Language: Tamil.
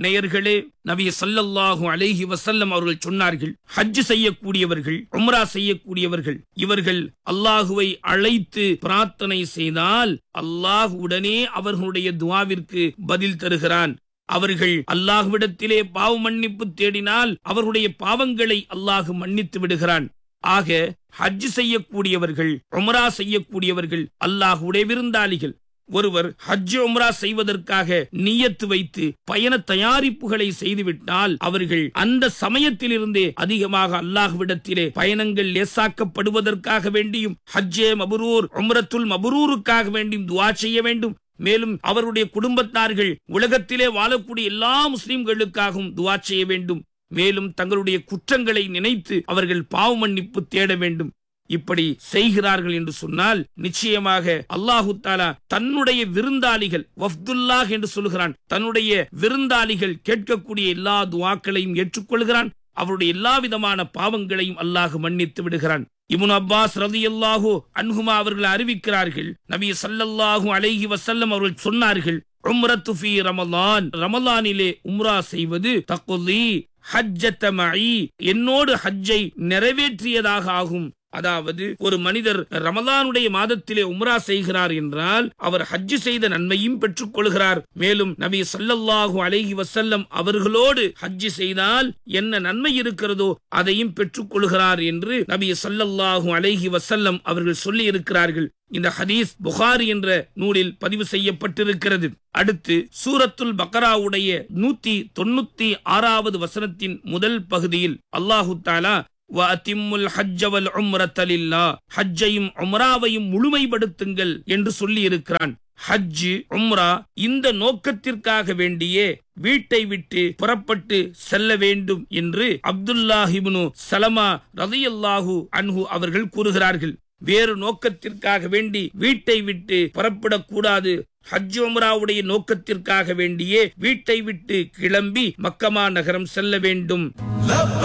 நேயர்களே நபி ஸல்லல்லாஹு அலைஹி வஸல்லம் அவர்கள் சொன்னார்கள் ஹஜ் செய்யக்கூடியவர்கள் உம்ரா செய்யக்கூடியவர்கள் இவர்கள் அல்லாஹுவை அழைத்து பிரார்த்தனை செய்தால் அல்லாஹ் உடனே அவர்களுடைய துவாவிற்கு பதில் தருகிறான் அவர்கள் அல்லாஹ்விடத்திலே பாவ மன்னிப்பு தேடினால் அவர்களுடைய பாவங்களை அல்லாஹ் மன்னித்து விடுகிறான் ஆக ஹஜ் செய்யக்கூடியவர்கள் உம்ரா செய்யக்கூடியவர்கள் அல்லாஹுடைய விருந்தாளிகள் ஒருவர் ஹஜ் உம்ரா செய்வதற்காக நியத்து வைத்து பயண தயாரிப்புகளை செய்துவிட்டால் அவர்கள் அந்த சமயத்திலிருந்தே அதிகமாக அல்லாஹ்விடத்திலே பயணங்கள் லேசாக்கப்படுவதற்காக வேண்டியும் ஹஜ்ஜே மபரூர் உம்ரத்துல் மபரூருக்காக வேண்டியும் துவா செய்ய வேண்டும் மேலும் அவருடைய குடும்பத்தார்கள் உலகத்திலே வாழக்கூடிய எல்லா முஸ்லிம்களுக்காகவும் துவா செய்ய வேண்டும் மேலும் தங்களுடைய குற்றங்களை நினைத்து அவர்கள் பாவ மன்னிப்பு தேட வேண்டும் இப்படி செய்கிறார்கள் என்று சொன்னால் நிச்சயமாக அல்லாஹு தாலா தன்னுடைய விருந்தாளிகள் வஃப்துல்லாஹ் என்று சொல்கிறான் தன்னுடைய விருந்தாளிகள் கேட்கக்கூடிய எல்லா துவாக்களையும் ஏற்றுக்கொள்கிறான் அவருடைய எல்லா விதமான பாவங்களையும் அல்லாஹ் மன்னித்து விடுகிறான் இமுன் அப்பாஸ் ரதியல்லாஹு அன்ஹுமா அவர்கள் அறிவிக்கிறார்கள் நபி ஸல்லல்லாஹு அலைஹி வஸல்லம் அவர்கள் சொன்னார்கள் உம்ரத்து ஃபீ ரமலான் ரமலானிலே உம்ரா செய்வது தக்குலி ஹஜ்ஜத்த மஇ என்னோடு ஹஜ்ஜை நிறைவேற்றியதாக ஆகும் அதாவது ஒரு மனிதர் ரமலானுடைய மாதத்திலே உம்ரா செய்கிறார் என்றால் அவர் ஹஜ் செய்த நன்மையும் பெற்றுக் கொள்கிறார் மேலும் நபி ஸல்லல்லாஹு அலைஹி வஸல்லம் அவர்களோடு ஹஜ் செய்தால் என்ன நன்மை இருக்கிறதோ அதையும் பெற்றுக் கொள்கிறார் என்று நபி ஸல்லல்லாஹு அலைஹி வஸல்லம் அவர்கள் சொல்லி இருக்கிறார்கள் இந்த ஹதீஸ் புகாரி என்ற நூலில் பதிவு செய்யப்பட்டிருக்கிறது அடுத்து சூரத்துல் பக்கராவுடைய நூத்தி தொண்ணூத்தி ஆறாவது வசனத்தின் முதல் பகுதியில் அல்லாஹு தாலா வஅத்திம்முல் ஹஜ்ஜ வல் உம்ரத லில்லாஹ் ஹஜ்ஜையும் உம்ராவையும் முழுமைப்படுத்துங்கள் என்று சொல்லி இருக்கிறான் ஹஜ் உம்ரா இந்த நோக்கத்திற்காக வேண்டியே வீட்டை விட்டு புறப்பட்டு செல்ல வேண்டும் என்று அப்துல்லாஹிப்னு சலமா ரலியல்லாஹு அன்ஹு அவர்கள் கூறுகிறார்கள் வேறு நோக்கத்திற்காக வேண்டி வீட்டை விட்டு புறப்படக்கூடாது ஹஜ் உம்ராவுடைய நோக்கத்திற்காக வேண்டியே வீட்டை விட்டு கிளம்பி மக்கமா நகரம் செல்ல வேண்டும்